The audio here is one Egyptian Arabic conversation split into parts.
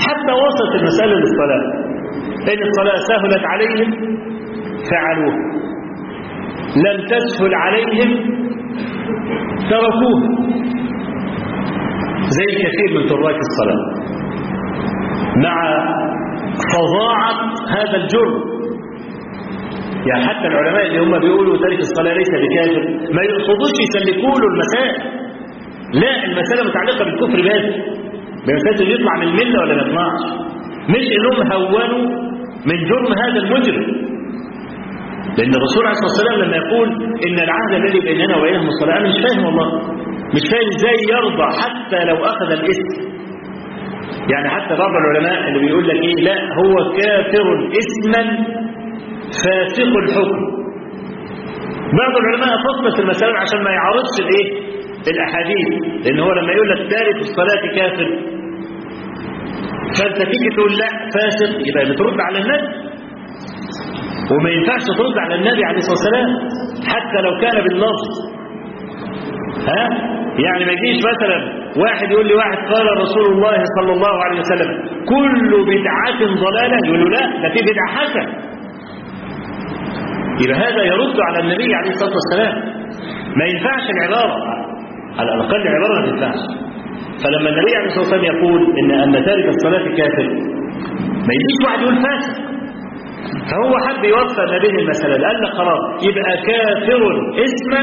حتى وصلت المسألة للصلاة إن الصلاة سهلت عليهم فعلوها لم تسهل عليهم تركوها زي كثير من تراك الصلاة مع فظاعة هذا الجرم يعني حتى العلماء اللي هم بيقولوا تارك الصلاة ليس بكافر ما يقصدوش يسلكوا له المسائل لا المسألة متعلقة بالكفر بس بمسألة يطلع من الملة ولا ما يطلعش مش انهم هونوا من جرم هذا المجرم لأن الرسول عليه الصلاة والسلام لما يقول إن العهد الذي بيننا وبينهم الصلاة أنا مش فاهم والله مش فاهم إزاي يرضى حتى لو أخذ الإثم يعني حتى بعض العلماء اللي بيقول لك إيه لا هو كافر إثما فاسق الحكم بعض العلماء فصلت المسألة عشان ما يعارضش الإيه الأحاديث لأن هو لما يقول لك تارك الصلاة كافر فأنت تيجي تقول لا فاسق يبقى بترد على النبي وما ينفعش ترد على النبي عليه الصلاة والسلام حتى لو كان باللفظ ها يعني ما يجيش مثلا واحد يقول لي واحد قال رسول الله صلى الله عليه وسلم كل بدعة ضلالة يقول له لا ده في بدعة حسنة يبقى هذا يرد على النبي عليه الصلاة والسلام ما ينفعش العبارة على الأقل العبارة ما تنفعش فلما النبي عليه الصلاة والسلام يقول إن أن تارك الصلاة كافر ما يجيش واحد يقول فاسق فهو حب يوفى ما بين المسألة قال لك خلاص يبقى كافر اسما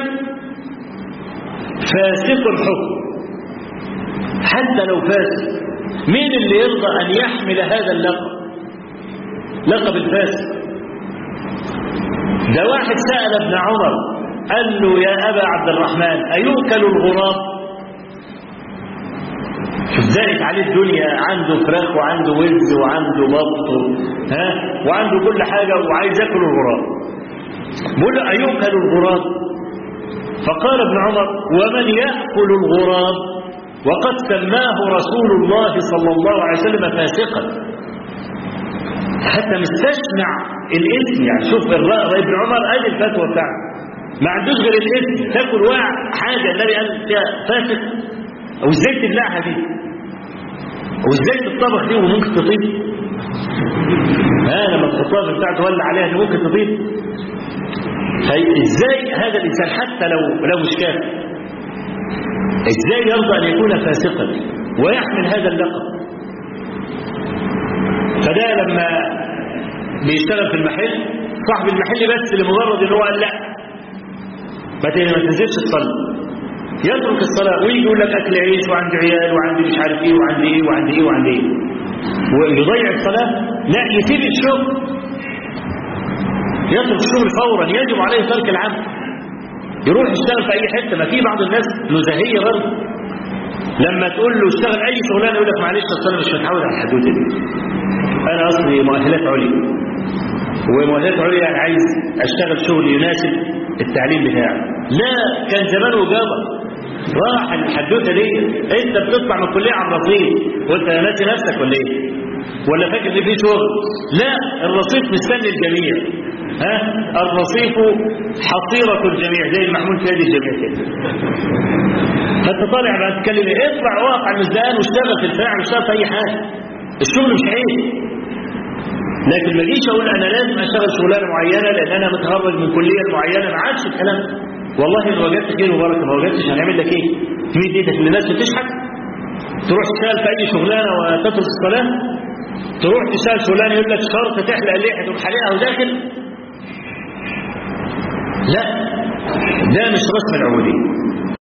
فاسق الحكم حتى لو فاسق مين اللي يرضى أن يحمل هذا اللقب لقب الفاسق ده واحد سأل ابن عمر قال له يا أبا عبد الرحمن أيؤكل الغراب ذلك عليه الدنيا عنده فراخ وعنده وز وعنده بط ها وعنده كل حاجة وعايز ياكل الغراب بقول له أيؤكل الغراب فقال ابن عمر ومن يأكل الغراب وقد سماه رسول الله صلى الله عليه وسلم فاسقا حتى مستشنع الاسم يعني شوف الرأي ابن عمر قال الفتوى بتاعته ما عندوش غير الاسم تاكل واحد حاجة النبي قال فيها فاسق او ازاي تبلعها دي وازاي تطبخ دي وممكن تطيب ها لما تحطها في بتاع تولع عليها دي ممكن تطيب ازاي هذا الانسان حتى لو لو مش كافر ازاي يرضى ان يكون فاسقا ويحمل هذا اللقب فده لما بيشتغل في المحل صاحب المحل بس لمجرد ان هو قال لا ما تنزلش تصلي يترك الصلاة ويجي يقول لك أكل عيش وعندي عيال وعندي مش عارف إيه وعندي إيه وعندي إيه وعندي إيه ويضيع الصلاة لا يسيب الشغل يترك الشغل فورا يجب عليه ترك العمل يروح يشتغل في أي حتة ما في بعض الناس نزهية برضه لما تقول له اشتغل أي شغلانة يقول لك معلش أصل أنا مش متعود على الحدود دي أنا أصلي مؤهلات عليا ومؤهلات عليا يعني عايز أشتغل شغل يناسب التعليم بتاعي لا كان زمان وجابه راح الحدوته دي انت بتطلع من الكليه على الرصيف وانت ناسي نفسك ولا ايه ولا فاكر ان في شغل لا الرصيف مستني الجميع ها الرصيف حصيرة الجميع زي المحمول في يد الجميع كده فانت طالع بقى تتكلم ايه اطلع واقع على المزدان واشتغل في الفاعل واشتغل في اي حاجه الشغل مش عيب لكن ما جيش اقول انا لازم اشتغل شغلانه معينه لان انا متخرج من كليه معينه ما عادش الكلام والله ان وجدت خير وبركه ما وجدتش هنعمل لك ايه؟ تمد ايدك للناس بتشحت تروح تشتغل في اي شغلانه وتترك الصلاه تروح تشتغل شغلانه يقول لك شرط تحلق اللحيه تروح حلقها وداخل لا ده مش رسم العبوديه